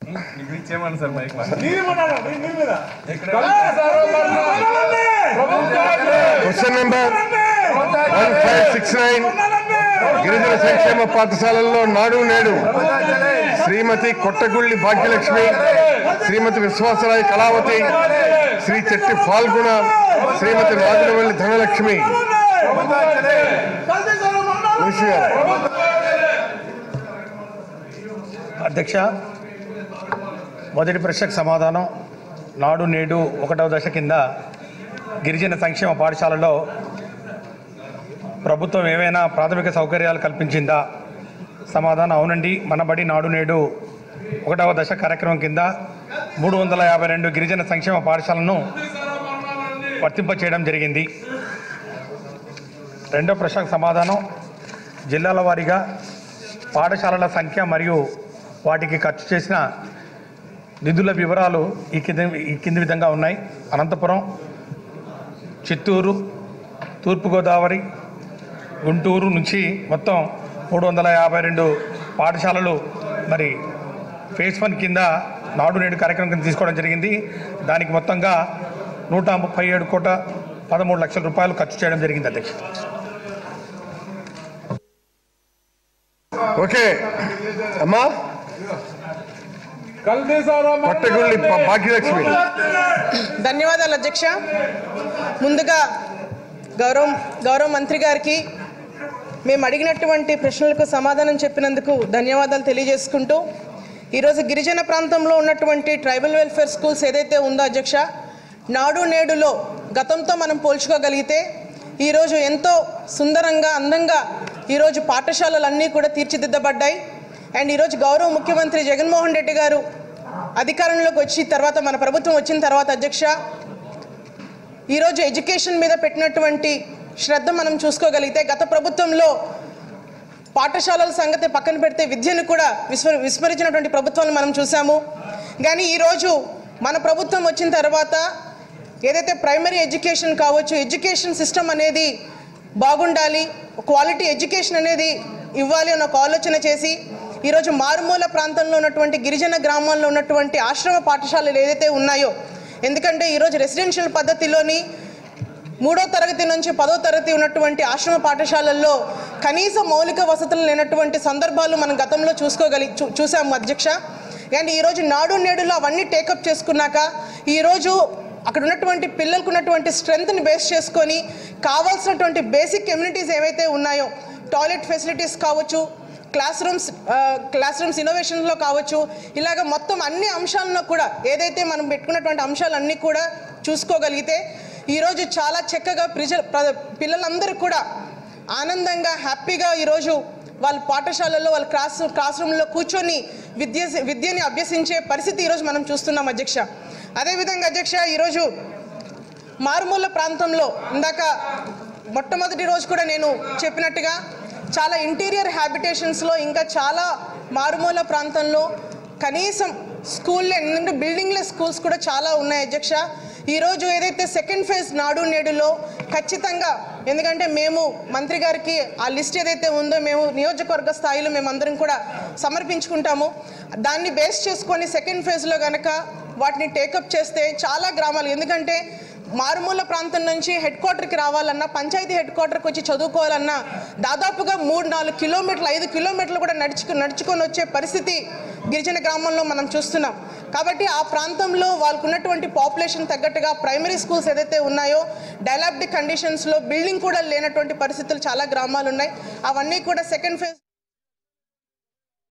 ఇచ్చేయమని sir mike question number one five six nine గిరిజన సంక్షేమ పాఠశాలల్లో నాడు నేడు శ్రీమతి కొట్టగుళ్ళి భాగ్యలక్ష్మి శ్రీమతి విశ్వాసరాయ్ కళావతి శ్రీ చెట్టి ఫాల్గుణ శ్రీమతి రాజులవల్లి ధనలక్ష్మి ఋషి గారు అధ్యక్ష మొదటి ప్రశ్నకు సమాధానం నాడు నేడు ఒకటవ దశ కింద గిరిజన సంక్షేమ పాఠశాలలో ప్రభుత్వం ఏవైనా ప్రాథమిక సౌకర్యాలు కల్పించిందా సమాధానం అవునండి మన బడి నాడు నేడు ఒకటవ దశ కార్యక్రమం కింద మూడు వందల యాభై రెండు గిరిజన సంక్షేమ పాఠశాలను వర్తింపచేయడం జరిగింది రెండో ప్రశ్నకు సమాధానం జిల్లాల వారీగా పాఠశాలల సంఖ్య మరియు వాటికి ఖర్చు చేసిన నిధుల వివరాలు ఈ కింద ఈ కింది విధంగా ఉన్నాయి అనంతపురం చిత్తూరు తూర్పుగోదావరి గుంటూరు నుంచి మొత్తం మూడు వందల యాభై రెండు పాఠశాలలు మరి ఫేజ్ వన్ కింద నాడు నేడు కార్యక్రమం కింద తీసుకోవడం జరిగింది దానికి మొత్తంగా నూట ముప్పై ఏడు కోట్ల పదమూడు లక్షల రూపాయలు ఖర్చు చేయడం జరిగింది అధ్యక్ష ఓకే అమ్మా కొట్టగుళ్ళి భా- భాగ్యలక్ష్మి ధన్యవాదాలు అధ్యక్ష ముందుగా గౌరవ గౌరవ మంత్రి గారికి మేము అడిగినటువంటి ప్రశ్నలకు సమాధానం చెప్పినందుకు ధన్యవాదాలు తెలియజేసుకుంటూ ఈరోజు గిరిజన ప్రాంతంలో ఉన్నటువంటి ట్రైబల్ వెల్ఫేర్ స్కూల్స్ ఏదైతే ఉందో అధ్యక్ష నాడు నేడులో గతంతో మనం పోల్చుకోగలిగితే ఈరోజు ఎంతో సుందరంగా అందంగా ఈరోజు పాఠశాలలన్నీ కూడా తీర్చిదిద్దబడ్డాయి అండ్ ఈరోజు గౌరవ ముఖ్యమంత్రి జగన్మోహన్ రెడ్డి గారు అధికారంలోకి వచ్చి తర్వాత మన ప్రభుత్వం వచ్చిన తర్వాత అధ్యక్ష ఈరోజు ఎడ్యుకేషన్ మీద పెట్టినటువంటి శ్రద్ధ మనం చూసుకోగలిగితే గత ప్రభుత్వంలో పాఠశాలల సంగతి పక్కన పెడితే విద్యను కూడా విస్మ విస్మరించినటువంటి ప్రభుత్వాన్ని మనం చూసాము కానీ ఈరోజు మన ప్రభుత్వం వచ్చిన తర్వాత ఏదైతే ప్రైమరీ ఎడ్యుకేషన్ కావచ్చు ఎడ్యుకేషన్ సిస్టమ్ అనేది బాగుండాలి క్వాలిటీ ఎడ్యుకేషన్ అనేది ఇవ్వాలి అన్న ఒక ఆలోచన చేసి ఈరోజు మారుమూల ప్రాంతంలో ఉన్నటువంటి గిరిజన గ్రామాల్లో ఉన్నటువంటి ఆశ్రమ పాఠశాలలు ఏదైతే ఉన్నాయో ఎందుకంటే ఈరోజు రెసిడెన్షియల్ పద్ధతిలోని మూడో తరగతి నుంచి పదో తరగతి ఉన్నటువంటి ఆశ్రమ పాఠశాలల్లో కనీస మౌలిక వసతులు లేనటువంటి సందర్భాలు మనం గతంలో చూసుకోగలి చూ చూసాము అధ్యక్ష అండ్ ఈరోజు నాడు నేడులో అవన్నీ టేకప్ చేసుకున్నాక ఈరోజు అక్కడ ఉన్నటువంటి పిల్లలకు ఉన్నటువంటి స్ట్రెంగ్త్ని బేస్ చేసుకొని కావాల్సినటువంటి బేసిక్ కమ్యూనిటీస్ ఏవైతే ఉన్నాయో టాయిలెట్ ఫెసిలిటీస్ కావచ్చు క్లాస్ రూమ్స్ క్లాస్ రూమ్స్ ఇన్నోవేషన్లో కావచ్చు ఇలాగ మొత్తం అన్ని అంశాలను కూడా ఏదైతే మనం పెట్టుకున్నటువంటి అంశాలన్నీ కూడా చూసుకోగలిగితే ఈరోజు చాలా చక్కగా ప్రజ ప్ర- పిల్లలందరూ కూడా ఆనందంగా హ్యాపీగా ఈరోజు వాళ్ళ పాఠశాలల్లో వాళ్ళ క్లాస్ క్లాస్ రూమ్లో కూర్చొని విద్య విద్యని అభ్యసించే పరిస్థితి ఈరోజు మనం చూస్తున్నాం అధ్యక్ష అదేవిధంగా అధ్యక్ష ఈరోజు మారుమూల ప్రాంతంలో ఇందాక మొట్టమొదటి రోజు కూడా నేను చెప్పినట్టుగా చాలా ఇంటీరియర్ హ్యాబిటేషన్స్లో ఇంకా చాలా మారుమూల ప్రాంతంలో కనీసం స్కూల్ ఎందుకంటే బిల్డింగ్లెస్ స్కూల్స్ కూడా చాలా ఉన్నాయి అధ్యక్ష ఈరోజు ఏదైతే సెకండ్ ఫేజ్ నాడు నేడులో ఖచ్చితంగా ఎందుకంటే మేము మంత్రి గారికి ఆ లిస్ట్ ఏదైతే ఉందో మేము నియోజకవర్గ స్థాయిలో మేమందరం కూడా సమర్పించుకుంటాము దాన్ని బేస్ చేసుకొని సెకండ్ ఫేజ్లో కనుక వాటిని టేకప్ చేస్తే చాలా గ్రామాలు ఎందుకంటే మారుమూల ప్రాంతం నుంచి హెడ్ క్వార్టర్కి రావాలన్నా పంచాయతీ హెడ్ క్వార్టర్కి వచ్చి చదువుకోవాలన్నా దాదాపుగా మూడు నాలుగు కిలోమీటర్లు ఐదు కిలోమీటర్లు కూడా నడుచుకు నడుచుకొని వచ్చే పరిస్థితి గిరిజన గ్రామంలో మనం చూస్తున్నాం కాబట్టి ఆ ప్రాంతంలో వాళ్ళకు ఉన్నటువంటి పాపులేషన్ తగ్గట్టుగా ప్రైమరీ స్కూల్స్ ఏదైతే ఉన్నాయో డెవలప్డ్ కండిషన్స్లో బిల్డింగ్ కూడా లేనటువంటి పరిస్థితులు చాలా గ్రామాలు ఉన్నాయి అవన్నీ కూడా సెకండ్ ఫేజ్